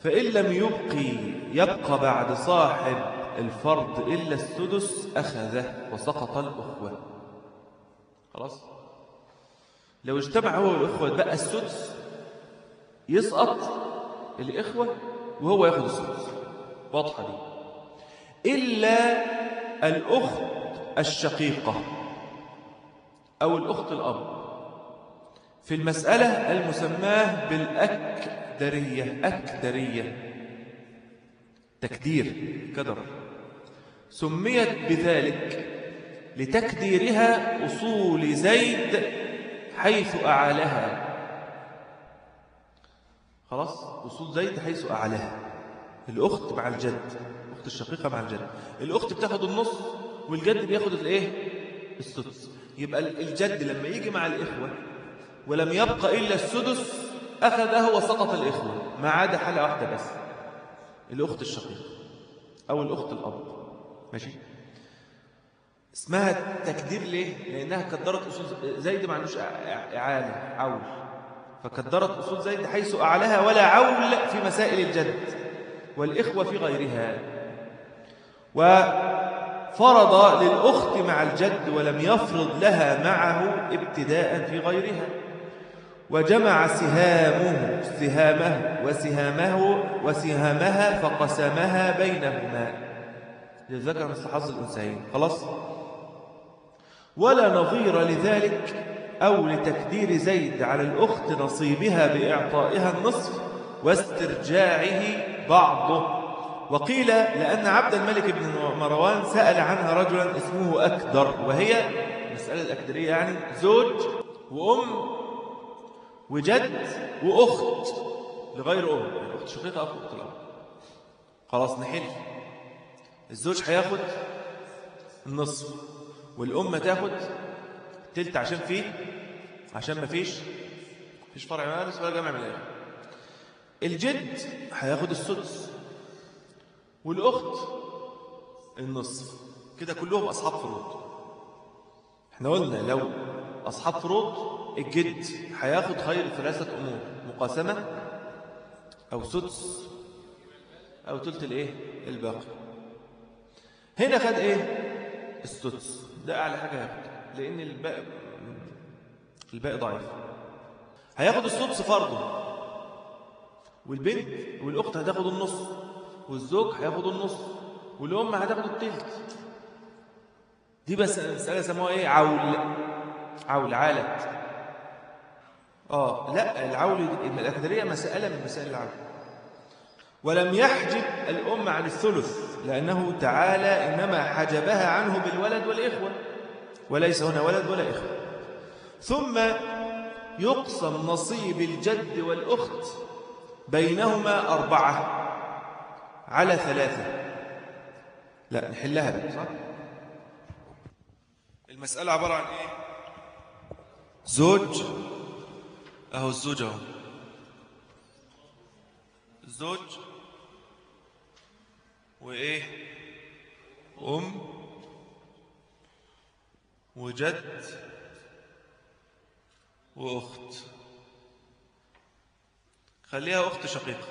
فإن لم يبقي يبقى بعد صاحب الفرض إلا السدس أخذه وسقط الأخوة خلاص لو اجتمع هو والأخوة بقى السدس يسقط الإخوة وهو ياخد السدس واضحة دي إلا الأخت الشقيقة أو الأخت الأب في المسألة المسماه بالأكدرية أكدرية تكدير كدر سميت بذلك لتكديرها أصول زيد حيث أعلها خلاص أصول زيد حيث أعلها الأخت مع الجد الأخت الشقيقة مع الجد الأخت بتاخد النص والجد بياخد الإيه السدس يبقى الجد لما يجي مع الإخوة ولم يبقى إلا السدس أخذه وسقط الإخوة ما عدا حالة واحدة بس الأخت الشقيقة أو الأخت الأب ماشي اسمها تكدير ليه؟ لأنها كدرت أصول زيد ما عندوش إعانة عول فكدرت أصول زيد حيث أعلاها ولا عول في مسائل الجد والإخوة في غيرها وفرض للأخت مع الجد ولم يفرض لها معه ابتداء في غيرها وجمع سهامه سهامه وسهامه وسهامها فقسمها بينهما للذكر مثل حظ الأنثيين خلاص ولا نظير لذلك أو لتكدير زيد على الأخت نصيبها بإعطائها النصف واسترجاعه بعضه وقيل لأن عبد الملك بن مروان سأل عنها رجلا اسمه أكدر وهي مسألة الأكدرية يعني زوج وأم وجد وأخت لغير أم يعني أخت شقيقة أو أخت الأب خلاص نحل الزوج هياخد النصف والأم تاخد تلت عشان فيه عشان ما فيش فيش فرع مارس ولا جمع من الآخر الجد هياخد السدس والأخت النصف كده كلهم أصحاب فروض احنا قلنا لو أصحاب فروض الجد هياخد خير ثلاثة أمور مقاسمة أو سدس أو تلت الإيه الباقي هنا خد إيه السدس ده أعلى حاجة هياخد لأن الباقي الباقي ضعيف هياخد السدس فرضه والبنت والأخت هتاخد النص والزوج هياخد النص والأم هتاخد التلت دي بس مسألة سموها إيه عول عول عالت آه لا العول الأكدرية مسألة من مسائل العول ولم يحجب الأم عن الثلث لأنه تعالى إنما حجبها عنه بالولد والإخوة وليس هنا ولد ولا إخوة ثم يقسم نصيب الجد والأخت بينهما أربعة على ثلاثة لا نحلها بقى صح؟ المسألة عبارة عن إيه؟ زوج أهو الزوج أهو الزوج وإيه؟ أم وجد وأخت خليها أخت شقيقة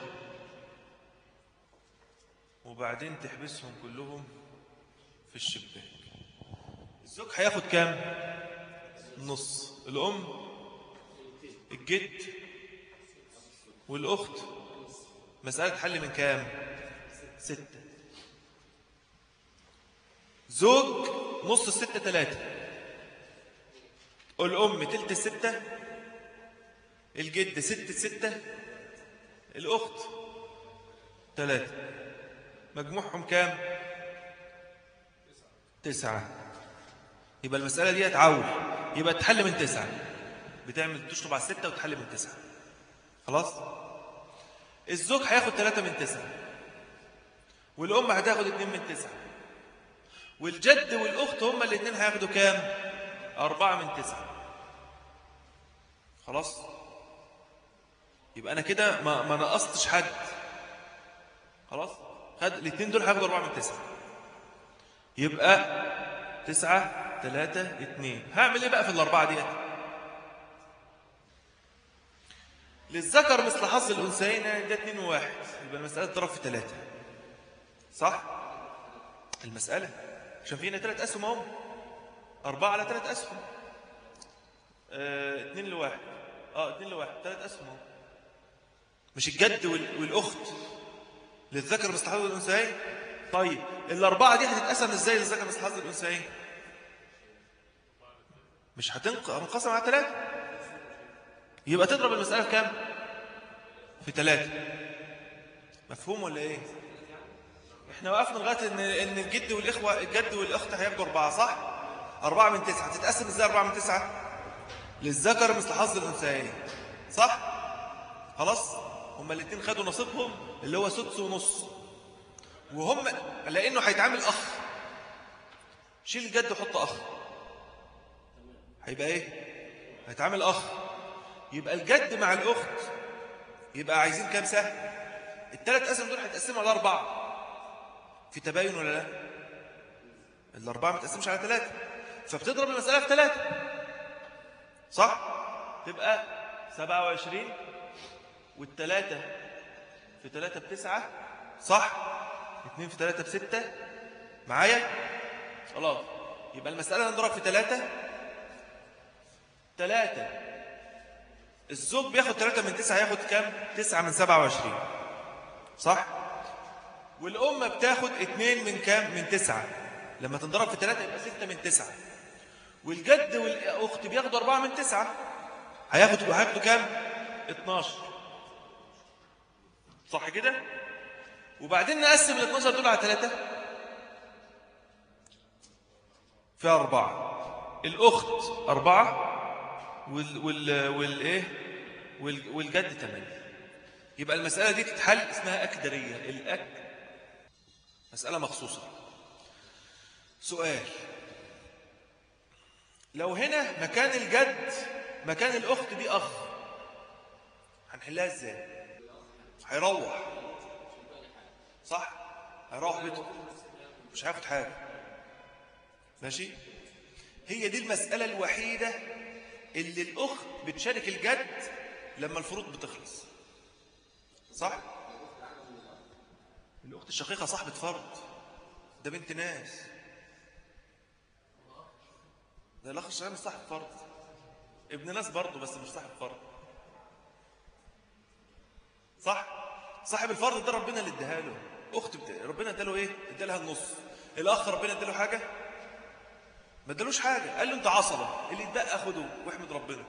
وبعدين تحبسهم كلهم في الشباك الزوج هياخد كام نص الأم الجد والأخت مسألة حل من كام ستة زوج نص الستة ثلاثة الأم تلت الستة الجد ست الستة الأخت ثلاثة مجموعهم كام تسعة يبقى المسألة دي تعول يبقى تحل من تسعة بتعمل تشطب على الستة وتحل من تسعة خلاص الزوج هياخد ثلاثة من تسعة والأم هتاخد اتنين من تسعة والجد والأخت هما الاثنين هياخدوا كام أربعة من تسعة خلاص يبقى أنا كده ما, ما نقصتش حد خلاص خد الاثنين دول هياخدوا أربعة من تسعة يبقى تسعة ثلاثة اثنين هعمل ايه بقى في الأربعة ديت للذكر مثل حظ الأنثيين يعني ده اتنين وواحد يبقى المسألة تضرب في ثلاثة صح؟ المسألة عشان فينا ثلاث أسهم اهو أربعة على ثلاث أسهم اه اتنين لواحد اه اتنين لواحد ثلاث أسهم اهو مش الجد وال- والأخت للذكر مثل حظ الأنثيين طيب الأربعة دي هتتقسم ازاي للذكر مثل حظ الأنثيين؟ مش هتنقسم على ثلاثة يبقى تضرب المسألة في كام؟ في ثلاثة مفهوم ولا ايه؟ احنا وقفنا لغاية ان ان الجد والإخوة الجد والأخت هياخدوا أربعة صح؟ أربعة من تسعة هتتقسم ازاي أربعة من تسعة؟ للذكر مثل حظ الأنثيين صح؟ خلاص؟ هما الاثنين خدوا نصيبهم اللي هو سدس ونص وهم لأنه هيتعامل أخ شيل الجد وحط أخ هيبقى ايه هيتعامل اخ يبقى الجد مع الاخت يبقى عايزين كام سهم الثلاث اسهم دول هيتقسموا على اربعه في تباين ولا لا الاربعه ما تقسمش على ثلاثه فبتضرب المساله في ثلاثه صح تبقى 27 والثلاثه في ثلاثه بتسعه صح اثنين في ثلاثه بسته معايا خلاص يبقى المساله نضرب في ثلاثه ثلاثة الزوج بياخد ثلاثة من تسعة ياخد كام؟ تسعة من سبعة وعشرين صح؟ والأم بتاخد اتنين من كام؟ من تسعة لما تنضرب في ثلاثة يبقى ستة من تسعة والجد والأخت بياخدوا أربعة من تسعة هياخدوا هياخدوا كام؟ 12 صح كده؟ وبعدين نقسم ال 12 دول على ثلاثة في أربعة الأخت أربعة وال وال والايه وال والجد ثمانية يبقى المسألة دي تتحل اسمها أكدرية الأك مسألة مخصوصة سؤال لو هنا مكان الجد مكان الأخت دي أخ هنحلها ازاي هيروح صح هيروح بيته مش هياخد حاجة ماشي هي دي المسألة الوحيدة اللي الأخت بتشارك الجد لما الفروض بتخلص صح؟ الأخت الشقيقة صاحبة فرض ده بنت ناس ده الأخ الشقيق مش صاحب فرض ابن ناس برضه بس مش صاحب فرض صح؟ صاحب الفرض ده ربنا اللي اداها له أخت بت... ربنا اداله إيه؟ ادالها النص الأخ ربنا اداله حاجة ما ادالوش حاجة قال له انت عصبة اللي يتبقى خده واحمد ربنا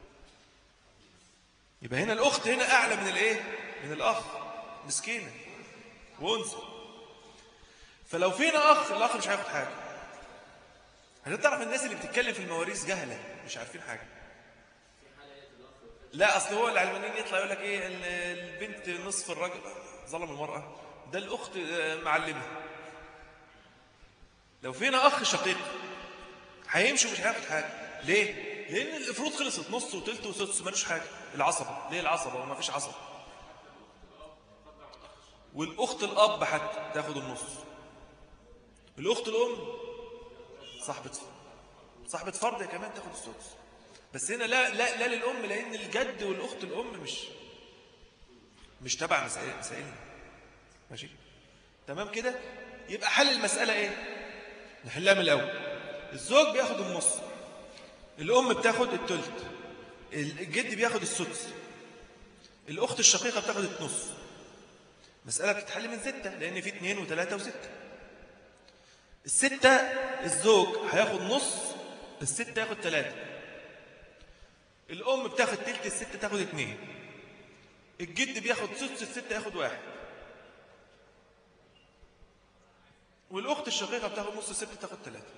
يبقى هنا الأخت هنا أعلى من الإيه من الأخ مسكينة وأنثى فلو فينا أخ الأخ مش هياخد حاجة عشان تعرف الناس اللي بتتكلم في المواريث جهلة مش عارفين حاجة لا أصل هو العلمانيين يطلع يقول لك إيه ال- البنت نصف الرجل ظلم المرأة ده الأخت آه، معلمة لو فينا أخ شقيق هيمشي ومش هياخد حاجه ليه لان الفروض خلصت نص وثلث وسدس ملوش حاجه العصبه ليه العصبه وما فيش عصبه والاخت الاب حتى تاخد النص الاخت الام صاحبه صاحبه فرض يا كمان تاخد السدس بس هنا لا لا لا للام لان الجد والاخت الام مش مش تبع مسائل مسائلنا ماشي تمام كده يبقى حل المساله ايه نحلها من الاول الزوج بياخد النص الأم بتاخد التلت الجد بياخد السدس الأخت الشقيقة بتاخد النص مسألة بتتحل من ستة لأن في اتنين وتلاتة وستة الستة الزوج هياخد نص الستة ياخد تلاتة الأم بتاخد تلت الستة تاخد اتنين الجد بياخد سدس الستة ياخد واحد والأخت الشقيقة بتاخد نص الستة تاخد تلاتة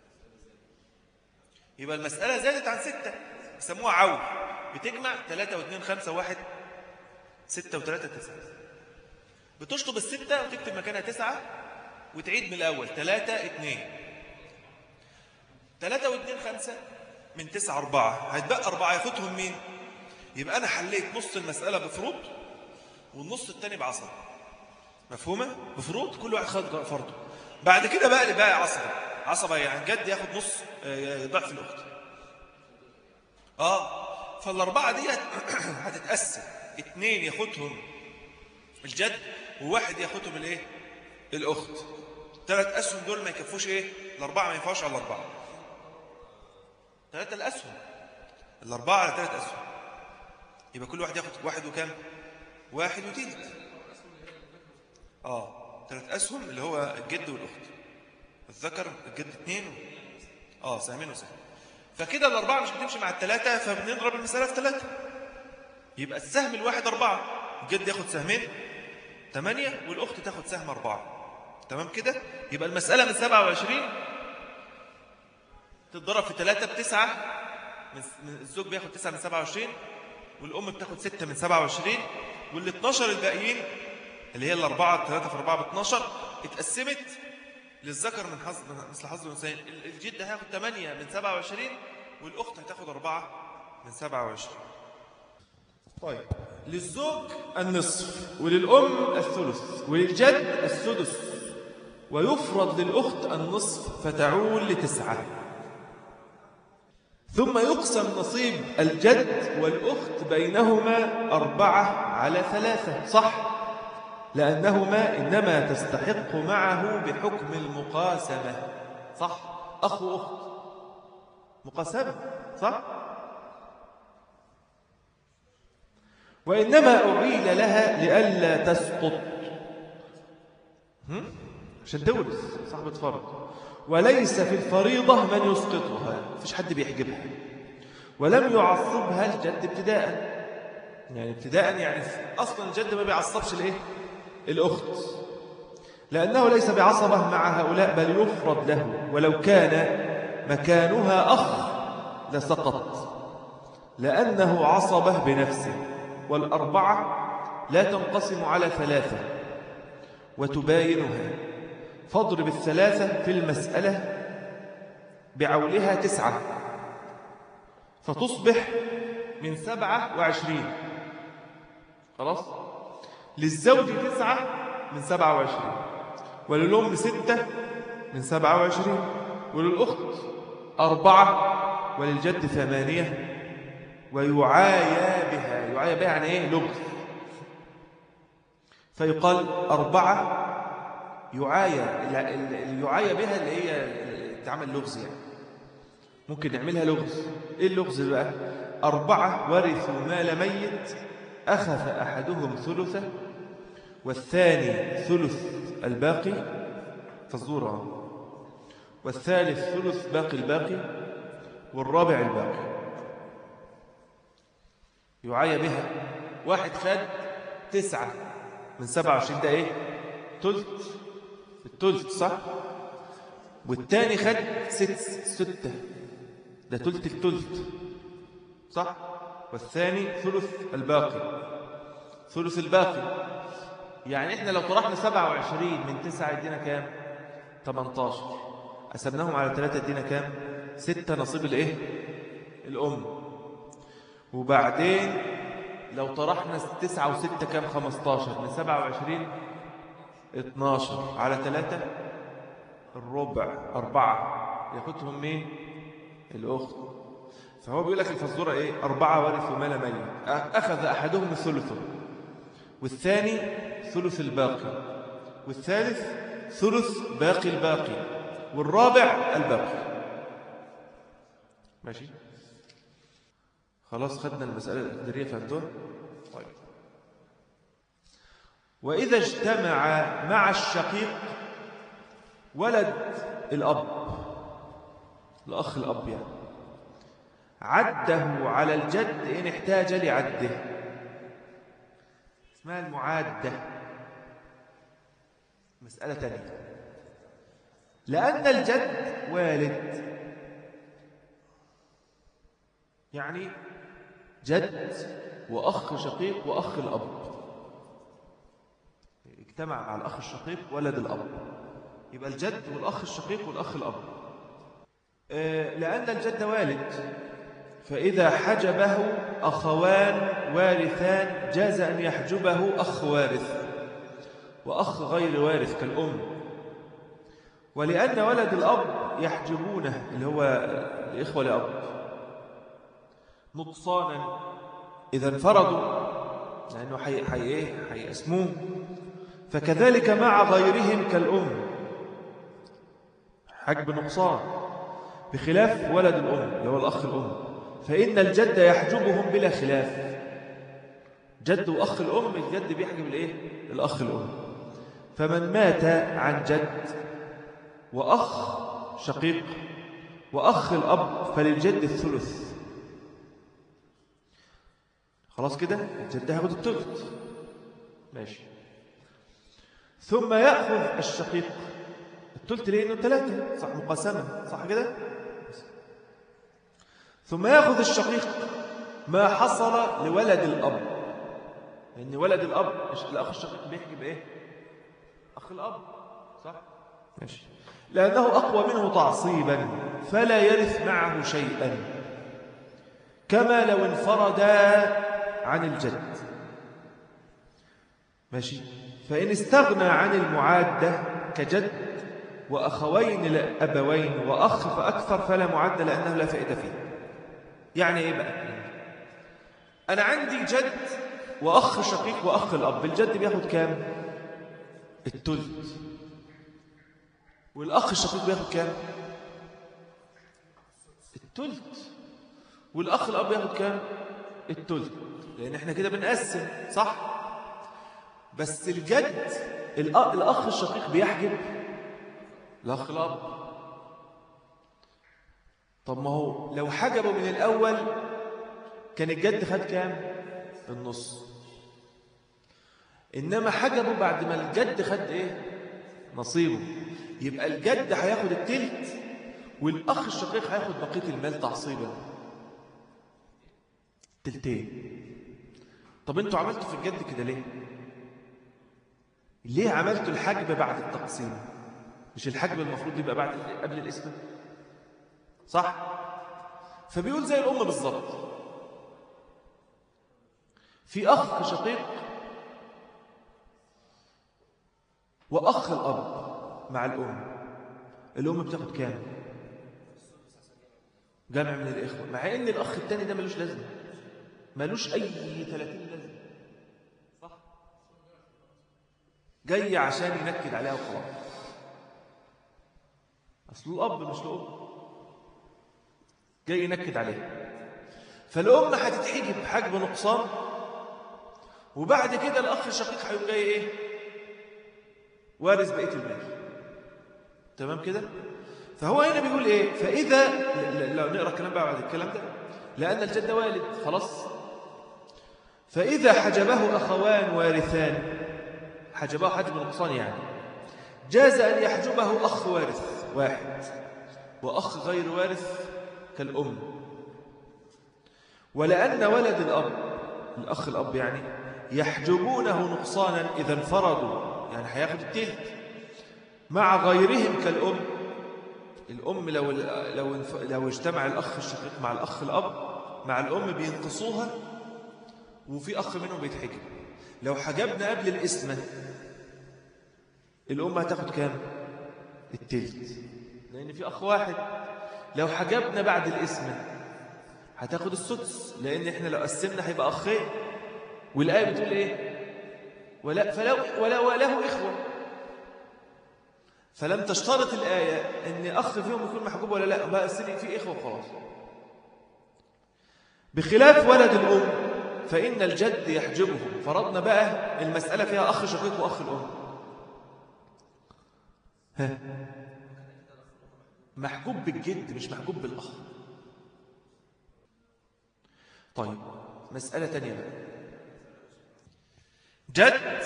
يبقى المسألة زادت عن ستة يسموها عول بتجمع ثلاثة واثنين خمسة واحد ستة وثلاثة تسعة بتشطب الستة وتكتب مكانها تسعة وتعيد من الأول ثلاثة اثنين ثلاثة واثنين خمسة من تسعة أربعة هيتبقى أربعة ياخدهم مين؟ يبقى أنا حليت نص المسألة بفروض والنص التاني بعصب مفهومة؟ بفروض كل واحد خد فرضه بعد كده بقى اللي بقى عصبة عصبة يعني جد ياخد نص آه، ضعف الأخت اه فالأربعة ديت هتتقسم اتنين ياخدهم الجد وواحد ياخدهم الايه الاخت ثلاث اسهم دول ما يكفوش ايه الاربعه ما ينفعوش على الاربعه ثلاثه الاسهم الاربعه على ثلاث اسهم يبقى كل واحد ياخد واحد وكام واحد وتلت اه ثلاث اسهم اللي هو الجد والاخت الذكر الجد اثنين اه سهمين وسهم فكده الاربعه مش بتمشي مع الثلاثه فبنضرب المساله في ثلاثه يبقى السهم الواحد أربعة الجد ياخد سهمين ثمانية والأخت تاخد سهم أربعة تمام كده يبقى المسألة من سبعة وعشرين تتضرب في ثلاثة بتسعة من الزوج بياخد تسعة من سبعة وعشرين والأم بتاخد ستة من سبعة وعشرين واللي 12 الباقيين اللي هي الأربعة ثلاثة في أربعة ب 12 اتقسمت للذكر من حظ مثل حظ الأنثيين الجد هياخد 8 من 27 والأخت هتاخد 4 من 27 طيب للزوج النصف وللأم الثلث وللجد السدس ويفرض للأخت النصف فتعول لتسعة ثم يقسم نصيب الجد والأخت بينهما أربعة على ثلاثة صح لأنهما إنما تستحق معه بحكم المقاسمة صح أخ وأخت مقاسمة صح وإنما أعيل لها لئلا تسقط عشان تورث صاحبة فرض وليس في الفريضة من يسقطها فيش حد بيحجبها ولم يعصبها الجد ابتداء يعني ابتداء يعني أصلا الجد ما بيعصبش الايه الأخت لأنه ليس بعصبة مع هؤلاء بل يفرض له ولو كان مكانها أخ لسقط لأنه عصبه بنفسه والأربعة لا تنقسم على ثلاثة وتباينها فاضرب الثلاثة في المسألة بعولها تسعة فتصبح من سبعة وعشرين خلاص للزوج تسعة من سبعة وعشرين وللأم ستة من سبعة وعشرين وللأخت أربعة وللجد ثمانية ويعايا بها يعايا بها يعني إيه لغز فيقال أربعة يعايا يعايا بها اللي هي تعمل لغز يعني ممكن نعملها لغز إيه اللغز بقى أربعة ورثوا مال ميت أخذ أحدهم ثلثه والثاني ثلث الباقي فالزورة والثالث ثلث باقي الباقي والرابع الباقي يعايا بها واحد خد تسعة من سبعة وعشرين ده ايه تلت التلت صح والتاني خد ست ستة ده تلت التلت صح والثاني ثلث الباقي ثلث الباقي يعني احنا لو طرحنا 27 من 9 يدينا كام 18 قسمناهم على 3 يدينا كام 6 نصيب الايه الام وبعدين لو طرحنا 9 و6 كام 15 من 27 12 على 3 الربع أربعة ياخدهم مين الأخت فهو بيقول لك الفزورة إيه أربعة ورثوا مال ميت أخذ أحدهم ثلثه والثاني ثلث الباقي والثالث ثلث باقي الباقي والرابع الباقي ماشي خلاص خدنا المسألة الإقدارية فهمتوها طيب وإذا اجتمع مع الشقيق ولد الأب الأخ الأب يعني عده على الجد إن احتاج لعده اسمها المعادة مسألة تانية لأن الجد والد يعني جد وأخ شقيق وأخ الأب اجتمع مع الأخ الشقيق ولد الأب يبقى الجد والأخ الشقيق والأخ الأب لأن الجد والد فإذا حجبه أخوان وارثان جاز أن يحجبه أخ وارث وأخ غير وارث كالأم ولأن ولد الأب يحجبونه اللي هو الإخوة لأب نقصانا إذا انفردوا لأنه حي حي إيه هيقسموه فكذلك مع غيرهم كالأم حجب نقصان بخلاف ولد الأم اللي هو الأخ الأم فإن الجد يحجبهم بلا خلاف جد وأخ الأم الجد بيحجب الإيه؟ الأخ الأم فمن مات عن جد وأخ شقيق وأخ الأب فللجد الثلث خلاص كده الجد هياخد الثلث ماشي ثم يأخذ الشقيق الثلث ليه انه ثلاثة صح مقاسمة صح كده ثم يأخذ الشقيق ما حصل لولد الأب لأن ولد الأب الأخ الشقيق بيحجب إيه أخ الأب صح ماشي لأنه أقوى منه تعصيبا فلا يرث معه شيئا كما لو انفردا عن الجد ماشي فإن استغنى عن المعادة كجد وأخوين لأبوين وأخ فأكثر فلا معادة لأنه لا فائدة فيه يعني إيه بقى أنا عندي جد وأخ شقيق وأخ الأب الجد بياخد كام التلت والأخ الشقيق بياخد كام التلت والأخ الأب بياخد كام التلت لأن احنا كده بنقسم صح بس الجد الأخ الشقيق بيحجب الأخ الأب طب ما هو لو حجبه من الأول كان الجد خد كام النص إنما حجبه بعد ما الجد خد إيه نصيبه يبقى الجد هياخد التلت والأخ الشقيق هياخد بقية المال تعصيبا تلتين طب انتوا عملتوا في الجد كده ليه ليه عملتوا الحجب بعد التقسيم مش الحجب المفروض يبقى بعد قبل الاسم صح فبيقول زي الأم بالظبط في أخ شقيق وأخ الأب مع الأم الأم بتاخد كام جمع من الإخوة مع إن الأخ التاني ده ملوش لازمة ملوش أي 30 لازمة صح جاي عشان ينكد عليها وخلاص أصل الأب مش الأم جاي ينكد عليها فالأم هتتحجب حجب نقصان وبعد كده الأخ الشقيق هيقوم جاي إيه وارث بقية المال تمام كده فهو هنا بيقول إيه فإذا لو نقرأ الكلام بقى بعد الكلام ده لأن الجد والد خلاص فإذا حجبه أخوان وارثان حجبه حجب نقصان يعني جاز أن يحجبه أخ وارث واحد وأخ غير وارث كالأم ولأن ولد الأب الأخ الأب يعني يحجبونه نقصانا إذا انفردوا يعني هياخد التلت مع غيرهم كالأم الأم لو لو لو اجتمع الأخ الشقيق مع الأخ الأب مع الأم بينقصوها وفي أخ منهم بيتحجب لو حجبنا قبل الإسمة الأم هتاخد كام؟ التلت لأن في أخ واحد لو حجبنا بعد الإسمة هتاخد السدس لأن إحنا لو قسمنا هيبقى أخين والآية بتقول إيه؟ ولا فلو ولا وله إخوة فلم تشترط الآية إن أخ فيهم يكون محجوب ولا لا بقى السنة في إخوة وخلاص بخلاف ولد الأم فإن الجد يحجبه فرضنا بقى المسألة فيها أخ شقيق وأخ الأم ها محجوب بالجد مش محجوب بالأخ طيب مسألة تانية بقى جد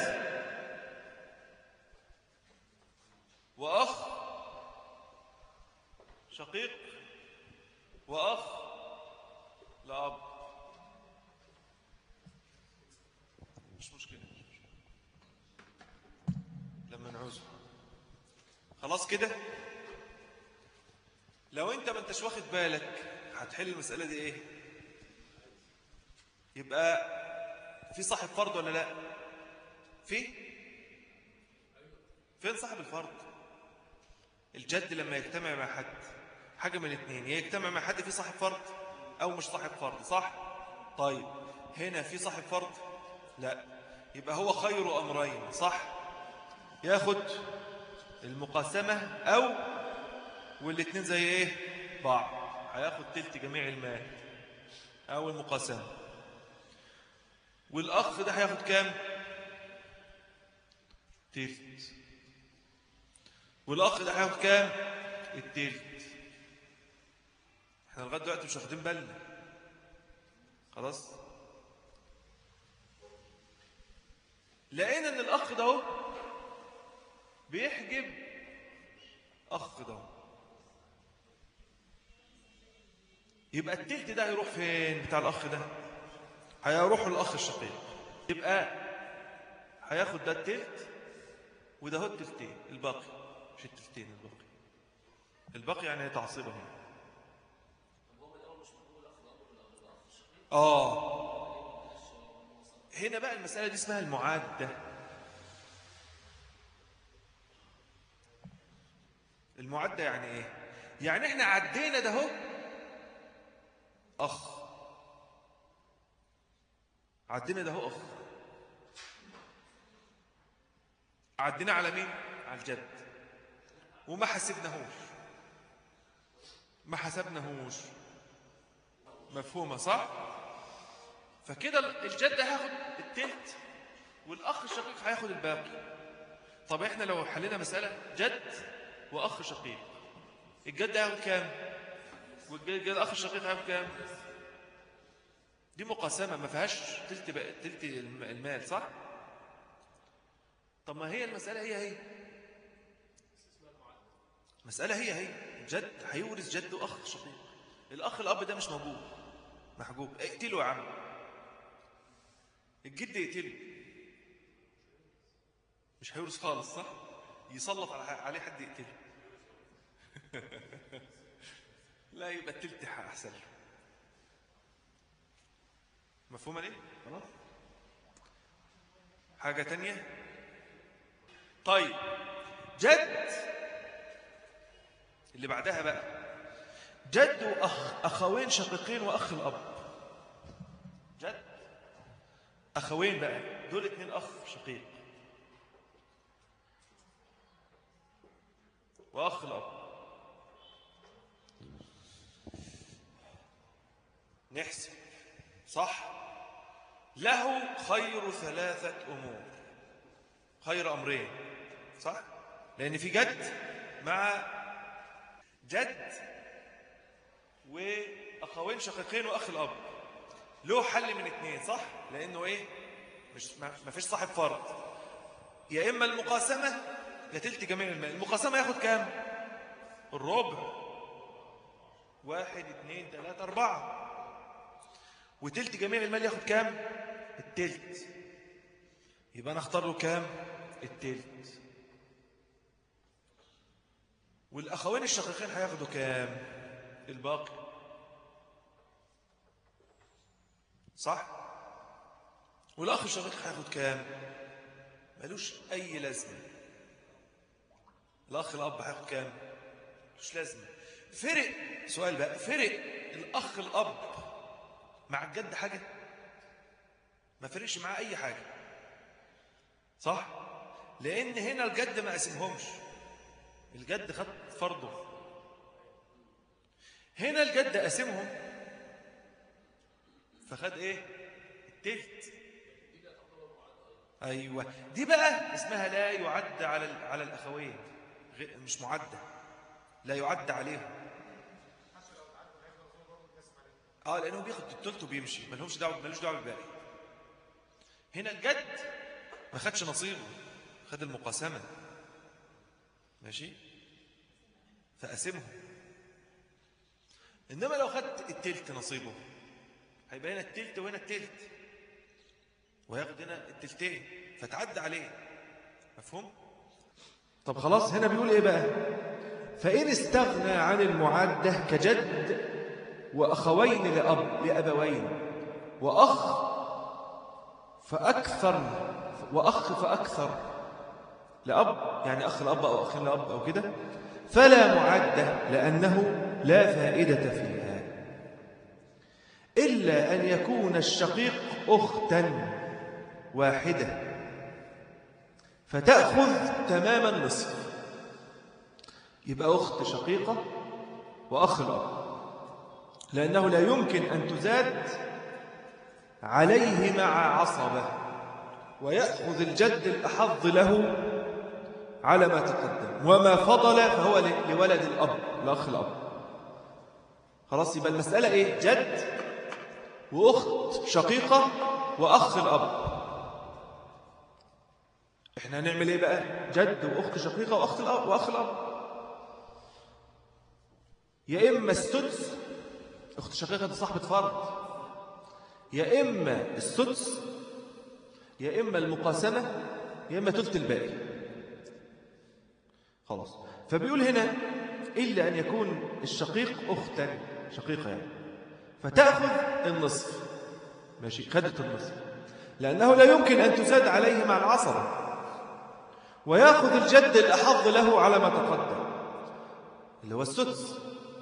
وأخ شقيق وأخ لأب مش مشكلة لما نعوزه خلاص كده لو انت ما انتش واخد بالك هتحل المسألة دي ايه يبقى في صاحب فرض ولا لا في فين صاحب الفرض الجد لما يجتمع مع حد حاجة من الاثنين يا يجتمع مع حد في صاحب فرض أو مش صاحب فرض صح؟ طيب هنا في صاحب فرض لا يبقى هو خير أمرين صح ياخد المقاسمة أو والاتنين زي ايه بعض هياخد تلت جميع المال أو المقاسمة والأخ ده هياخد كام تلت والأخ ده هياخد كام التلت احنا لغاية دلوقتي مش واخدين بالنا خلاص لقينا ان الاخ ده اهو بيحجب اخ ده يبقى التلت ده هيروح فين بتاع الاخ ده هيروح للاخ الشقيق يبقى هياخد ده التلت وده هو التلتين الباقي مش التلتين الباقي الباقي يعني تعصيبه هنا اه هنا بقى المسألة دي اسمها المعادة المعدة يعني ايه يعني احنا عدينا ده هو اخ عدينا ده هو اخ عدينا على مين على الجد وما حسبناهوش ما حسبناهوش مفهومة صح فكده الجد هياخد التلت والأخ الشقيق هياخد الباقي طب احنا لو حلينا مسألة جد وأخ شقيق الجد هياخد كام والجد الأخ الشقيق هياخد كام دي مقاسمة ما فيهاش تلت, بقى تلت المال صح طب ما هي المسألة هي هي مسألة هي هي جد هيورث جد وأخ شقيق الأخ الأب ده مش موجود محجوب اقتله يا عم الجد يقتله مش هيورث خالص صح يسلط عليه حد يقتله لا يبقى التلت احسن مفهومه ليه خلاص حاجه تانية طيب جد اللي بعدها بقى جد وأخ أخوين شقيقين وأخ الأب جد أخوين بقى دول اتنين أخ شقيق وأخ الأب نحسب صح له خير ثلاثة أمور خير أمرين صح لأن في جد مع جد وأخوين شقيقين وأخ الأب له حل من اتنين صح لأنه إيه مش ما فيش صاحب فرض يا إما المقاسمة يا تلت جميع المال المقاسمة ياخد كام الربع واحد اتنين تلاتة أربعة وتلت جميع المال ياخد كام التلت يبقى أنا اختار له كام التلت والأخوين الشقيقين هياخدوا كام الباقي صح والأخ الشقيق هياخد كام ملوش أي لازمة الأخ الأب هياخد كام ملوش لازمة فرق سؤال بقى فرق الأخ الأب مع الجد حاجة ما فرقش معاه أي حاجة صح لأن هنا الجد ما قسمهمش الجد خد فرضه هنا الجد قسمهم فخد ايه التلت ايوه دي بقى اسمها لا يعد على على الاخوين مش معده لا يعد عليهم اه لانه بياخد التلت وبيمشي ما لهمش دعوه ملوش دعوه بالباقي هنا الجد ما خدش نصيبه خد المقاسمه ماشي فقسمهم انما لو خدت التلت نصيبه هيبقى هنا التلت وهنا التلت وهياخد هنا التلتين فتعدى عليه مفهوم طب خلاص هنا بيقول ايه بقى فإن استغنى عن المعدة كجد وأخوين لأب لأبوين وأخ فأكثر وأخ فأكثر لأب يعني أخ لأب أو أخ لأب أو كده فلا معدة لأنه لا فائدة فيها إلا أن يكون الشقيق أختا واحدة فتأخذ تمام النصف يبقى أخت شقيقة وأخ الأب لأنه لا يمكن أن تزاد عليه مع عصبة ويأخذ الجد الأحظ له على ما تقدم وما فضل فهو لولد الأب الأخ الأب خلاص يبقى المسألة إيه جد وأخت شقيقة وأخ الأب إحنا هنعمل إيه بقى جد وأخت شقيقة وأخت الأب وأخ الأب يا إما السدس أخت شقيقة دي صاحبة فرض يا إما السدس يا إما المقاسمة يا إما تلت الباقي خلاص فبيقول هنا إلا أن يكون الشقيق أختا شقيقة يعني فتأخذ النصف ماشي خدت النصف لأنه لا يمكن أن تزاد عليه مع العصبة ويأخذ الجد الأحظ له على ما تقدم اللي هو السدس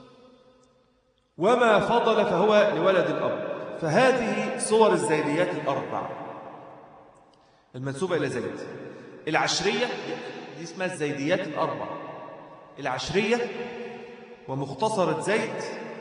وما فضل فهو لولد الأب فهذه صور الزيديات الأربع المنسوبة إلى زيد العشرية دي اسمها الزيديات الأربع العشرية ومختصرة زيد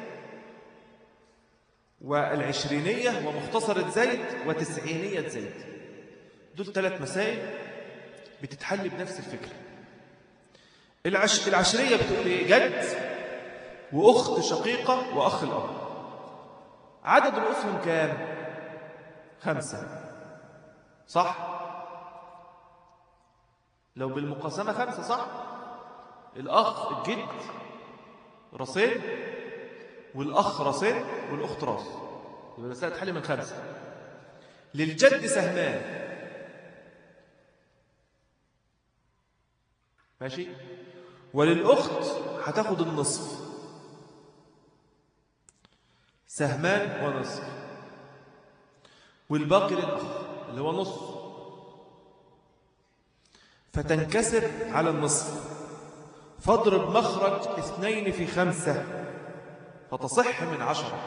والعشرينية ومختصرة زيد وتسعينية زيد دول ثلاث مسائل بتتحل بنفس الفكرة العش... العشرية بتقول إيه جد وأخت شقيقة وأخ الأب عدد رؤوسهم كام خمسة صح لو بالمقاسمة خمسة صح الأخ الجد راسين والأخ راسين والأخت راس يبقى المسألة تحل من خمسة للجد سهمان ماشي وللأخت هتاخد النصف سهمان ونصف والباقي للأخ اللي هو نصف فتنكسر على النصف فاضرب مخرج اثنين في خمسة فتصح من عشرة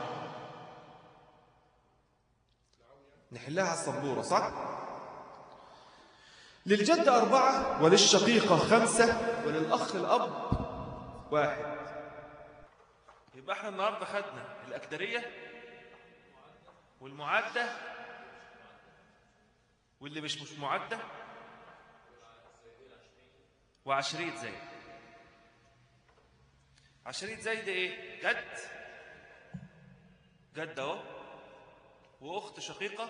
نحلها على السبورة صح؟ للجد أربعة وللشقيقة خمسة وللأخ الأب واحد يبقى احنا النهاردة خدنا الأكدرية والمعدة واللي مش مش معدة وعشرية زيد عشرية زيد ايه جد جد اهو واخت شقيقة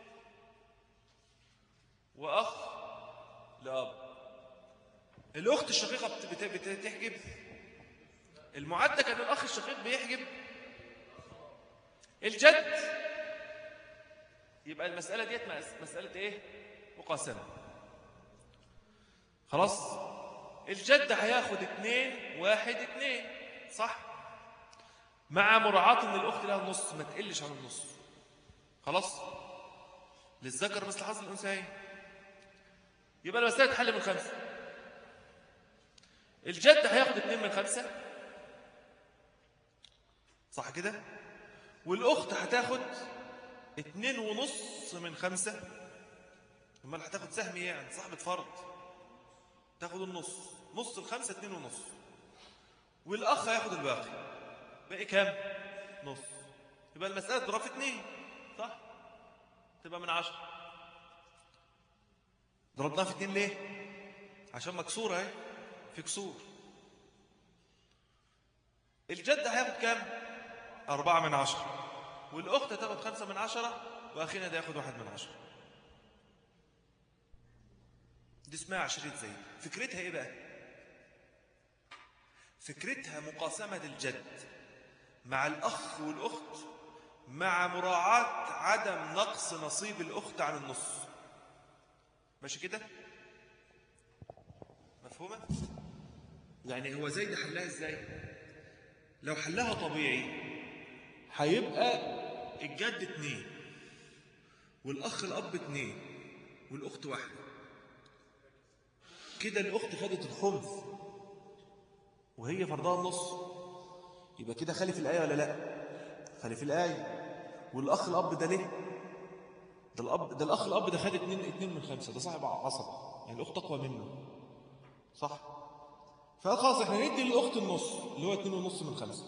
واخ لاب الاخت الشقيقة بت- بت- بتحجب المعدة كان الاخ الشقيق بيحجب الجد يبقى المسألة ديت مس- مسألة ايه مقاسمة خلاص الجد هياخد اتنين واحد اتنين صح مع مراعاة ان الاخت لها النص ما تقلش عن النص خلاص للذكر مثل حظ الانثيين يبقى المسألة تحل من خمسة الجد هياخد اتنين من خمسة صح كده والاخت هتاخد اتنين ونص من خمسة امال هتاخد سهم ايه يعني صاحبة فرض تاخد النص نص الخمسة اتنين ونص والأخ هياخد الباقي باقي كام؟ نص يبقى المسألة تضرب في اتنين صح؟ تبقى من عشرة ضربناها في اتنين ليه؟ عشان مكسورة اهي في كسور الجد هياخد كام؟ أربعة من عشرة والأخت هتاخد خمسة من عشرة وأخينا ده ياخد واحد من عشرة دي اسمها عشرية زيد فكرتها ايه بقى فكرتها مقاسمة الجد مع الأخ والأخت مع مراعاة عدم نقص نصيب الأخت عن النص ماشي كده مفهومة يعني هو زيد حلها ازاي لو حلها طبيعي هيبقى الجد اتنين والأخ الأب اتنين والأخت واحدة كده الأخت خدت الخمس وهي فرضها النص يبقى كده خالف الآية ولا لا خالف الآية والأخ الأب ده ليه ده الاب ده الاخ الاب ده خد اتنين اتنين من خمسه ده صاحب عصبه يعني الاخت اقوى منه صح فقال خلاص احنا ندي للاخت النص اللي هو اتنين ونص من خمسه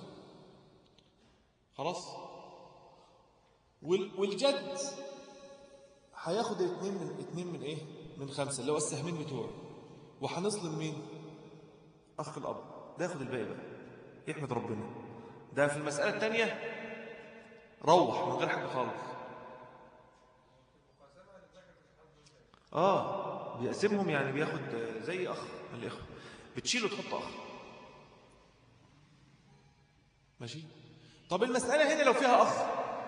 خلاص وال- والجد هياخد اتنين من اتنين من ايه من خمسه اللي هو السهمين بتوعه وهنظلم مين اخ الاب ده ياخد الباقي بقى يحمد ربنا ده في المساله الثانيه روح من غير حاجه خالص اه بيقسمهم يعني بياخد آه، زي اخ من الاخوه بتشيله تحط اخ ماشي طب المساله هنا لو فيها اخ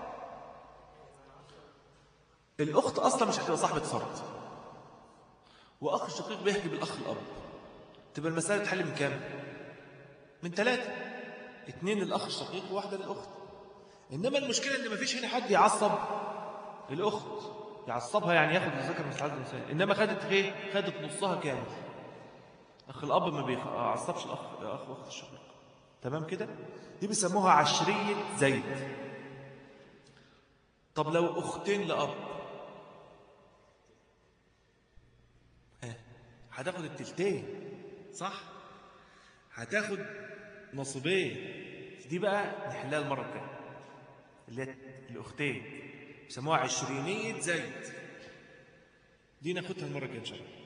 الاخت اصلا مش هتبقى صاحبه فرد واخ الشقيق بيحجب الاخ الاب تبقى المساله تحل من كام من ثلاثه اثنين للاخ الشقيق وواحده للاخت انما المشكله ان مفيش هنا حد يعصب الاخت يعصبها يعني ياخد الذكر من سعاده الانسان انما خدت ايه خدت نصها كامل اخ الاب ما بيعصبش الاخ اخ واخت الشقيق تمام كده دي بيسموها عشريه زيد طب لو اختين لاب ها هتاخد التلتين صح هتاخد نصيبين دي بقى نحلها المره الجايه اللي هي الاختين بيسموها عشرينيه زيد دي ناخدها المره الجايه ان شاء الله